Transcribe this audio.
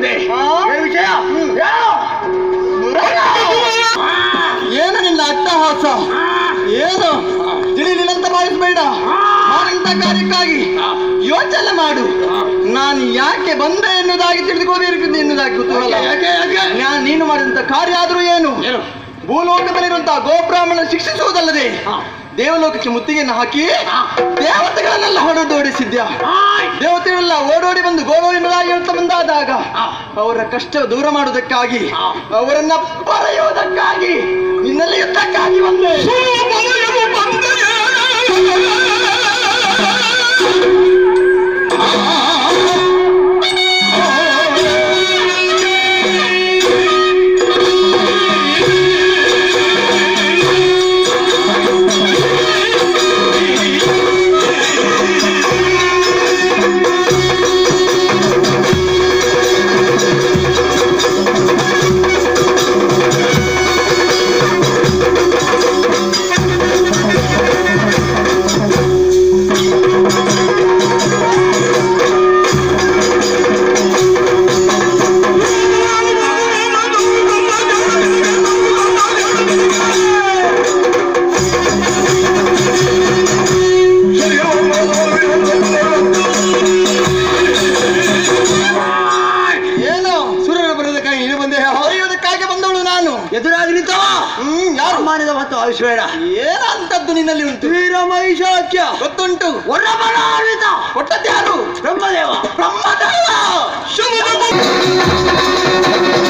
ಬಂದೆ ಹಾ? ಏನ್ ವಿಷಯ ಹ್ಮ್. ಹೇಳು. ಏನು ನಿನ್ನ ಅಟ್ಟಹಾಸ ಏನು ತಿಳಿಲಿಲ್ಲಂತ ಭಾವಿಸಬೇಡ ಮಾಡಿದಂತ ಕಾರ್ಯಕ್ಕಾಗಿ ಯೋಚನೆ ಮಾಡು ನಾನು ಯಾಕೆ ಬಂದೆ ಎನ್ನುವುದಾಗಿ ತಿಳಿದುಕೋಬೇಕು ಎನ್ನುವುದಾಗಿ ಕುತೂಹಲ ಯಾಕೆ ಯಾಕೆ ನಾನು ನೀನು ಮಾಡಿದಂತ ಕಾರ್ಯ ಆದ್ರೂ ಏನು ಏನು ಭೂಲೋಕದಲ್ಲಿರುವಂತಹ ಗೋಬ್ರಾಹ್ಮಣ ಶಿಕ್ಷಿಸುವುದಲ್ಲದೆ ದೇವಲೋಕಕ್ಕೆ ಮುತ್ತಿಗೆಯನ್ನು ಹಾಕಿ ದೇವತೆಗಳನ್ನೆಲ್ಲ ಹೊಡೆದೋಡಿಸಿದ್ಯಾ ಆಯ್. ದೇವತೆಗಳೆಲ್ಲ ಓಡೋಡಿ ಬಂದು ಗೋಳು ಎನ್ನುವುದಾಗಿ ಹೇಳ್ತಾ ಬಂದಾದಾಗ ಆ. ಅವರ ಕಷ್ಟ ದೂರ ಮಾಡುವುದಕ್ಕಾಗಿ ಆ. ಅವರನ್ನ ಬರೆಯುವುದಕ್ಕಾಗಿ ನಿನ್ನಲ್ಲಿ ಯುದ್ಧಕ್ಕಾಗಿ ಬಂದೆ ಏನು ಸೂರ್ಯನ ಬರೋದಕ್ಕಾಗಿ ನೀನು ಬಂದೆ ಹೊರೆಯುವುದಕ್ಕಾಗಿ ಬಂದವಳು ನಾನು ಎದುರಾಗಿ ನಿಂತವ ಹ್ಮ್ ಯಾರು ಮಾನಿದ ಮತ್ತು ಆವಿಸ್ಬೇಡ ಏನಂತದ್ದು ನಿನ್ನಲ್ಲಿ ಉಂಟು ವೀರ ಮಹಿಷಾಖ್ಯ ಗೊತ್ತುಂಟು ವರಬಲಾನ್ವಿತ ಕೊಟ್ಟದ್ಯಾರು ಬ್ರಹ್ಮದೇವ ಬ್ರಹ್ಮದೇವ ಶುಭ